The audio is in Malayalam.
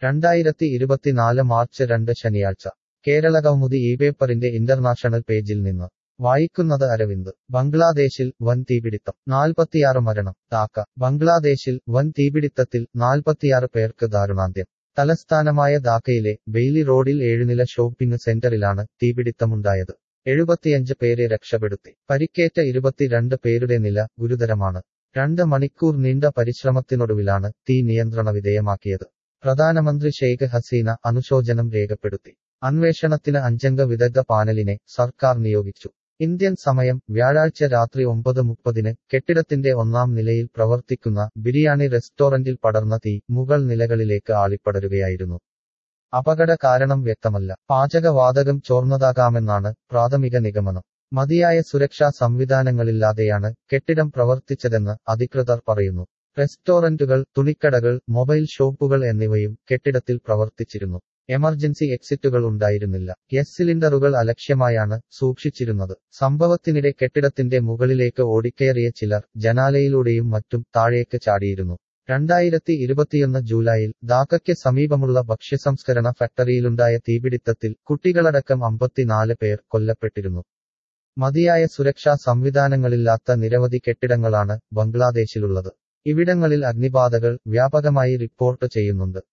രണ്ടായിരത്തി ഇരുപത്തിനാല് മാർച്ച് രണ്ട് ശനിയാഴ്ച കേരള കൗമുദി ഈ പേപ്പറിന്റെ ഇന്റർനാഷണൽ പേജിൽ നിന്ന് വായിക്കുന്നത് അരവിന്ദ് ബംഗ്ലാദേശിൽ വൻ തീപിടിത്തം നാൽപ്പത്തിയാറ് മരണം ധാക്ക ബംഗ്ലാദേശിൽ വൻ തീപിടിത്തത്തിൽ നാൽപ്പത്തിയാറ് പേർക്ക് ദാരുണാന്ത്യം തലസ്ഥാനമായ ധാക്കയിലെ ബെയ്ലി റോഡിൽ ഏഴുനില ഷോപ്പിംഗ് സെന്ററിലാണ് തീപിടിത്തമുണ്ടായത് എഴുപത്തിയഞ്ച് പേരെ രക്ഷപ്പെടുത്തി പരിക്കേറ്റ ഇരുപത്തിരണ്ട് പേരുടെ നില ഗുരുതരമാണ് രണ്ട് മണിക്കൂർ നീണ്ട പരിശ്രമത്തിനൊടുവിലാണ് തീ നിയന്ത്രണ വിധേയമാക്കിയത് പ്രധാനമന്ത്രി ഷെയ്ഖ് ഹസീന അനുശോചനം രേഖപ്പെടുത്തി അന്വേഷണത്തിന് അഞ്ചംഗ വിദഗ്ധ പാനലിനെ സർക്കാർ നിയോഗിച്ചു ഇന്ത്യൻ സമയം വ്യാഴാഴ്ച രാത്രി ഒമ്പത് മുപ്പതിന് കെട്ടിടത്തിന്റെ ഒന്നാം നിലയിൽ പ്രവർത്തിക്കുന്ന ബിരിയാണി റെസ്റ്റോറന്റിൽ പടർന്ന തീ മുകൾ നിലകളിലേക്ക് ആളിപ്പടരുകയായിരുന്നു അപകട കാരണം വ്യക്തമല്ല പാചകവാതകം ചോർന്നതാകാമെന്നാണ് പ്രാഥമിക നിഗമനം മതിയായ സുരക്ഷാ സംവിധാനങ്ങളില്ലാതെയാണ് കെട്ടിടം പ്രവർത്തിച്ചതെന്ന് അധികൃതർ പറയുന്നു റെസ്റ്റോറന്റുകൾ തുണിക്കടകൾ മൊബൈൽ ഷോപ്പുകൾ എന്നിവയും കെട്ടിടത്തിൽ പ്രവർത്തിച്ചിരുന്നു എമർജൻസി എക്സിറ്റുകൾ ഉണ്ടായിരുന്നില്ല ഗ്യാസ് സിലിണ്ടറുകൾ അലക്ഷ്യമായാണ് സൂക്ഷിച്ചിരുന്നത് സംഭവത്തിനിടെ കെട്ടിടത്തിന്റെ മുകളിലേക്ക് ഓടിക്കയറിയ ചിലർ ജനാലയിലൂടെയും മറ്റും താഴേക്ക് ചാടിയിരുന്നു രണ്ടായിരത്തി ഇരുപത്തിയൊന്ന് ജൂലൈയിൽ ധാക്കയ്ക്ക് സമീപമുള്ള ഭക്ഷ്യസംസ്കരണ ഫാക്ടറിയിലുണ്ടായ തീപിടിത്തത്തിൽ കുട്ടികളടക്കം അമ്പത്തിനാല് പേർ കൊല്ലപ്പെട്ടിരുന്നു മതിയായ സുരക്ഷാ സംവിധാനങ്ങളില്ലാത്ത നിരവധി കെട്ടിടങ്ങളാണ് ബംഗ്ലാദേശിലുള്ളത് ഇവിടങ്ങളിൽ അഗ്നിബാധകൾ വ്യാപകമായി റിപ്പോർട്ട് ചെയ്യുന്നുണ്ട്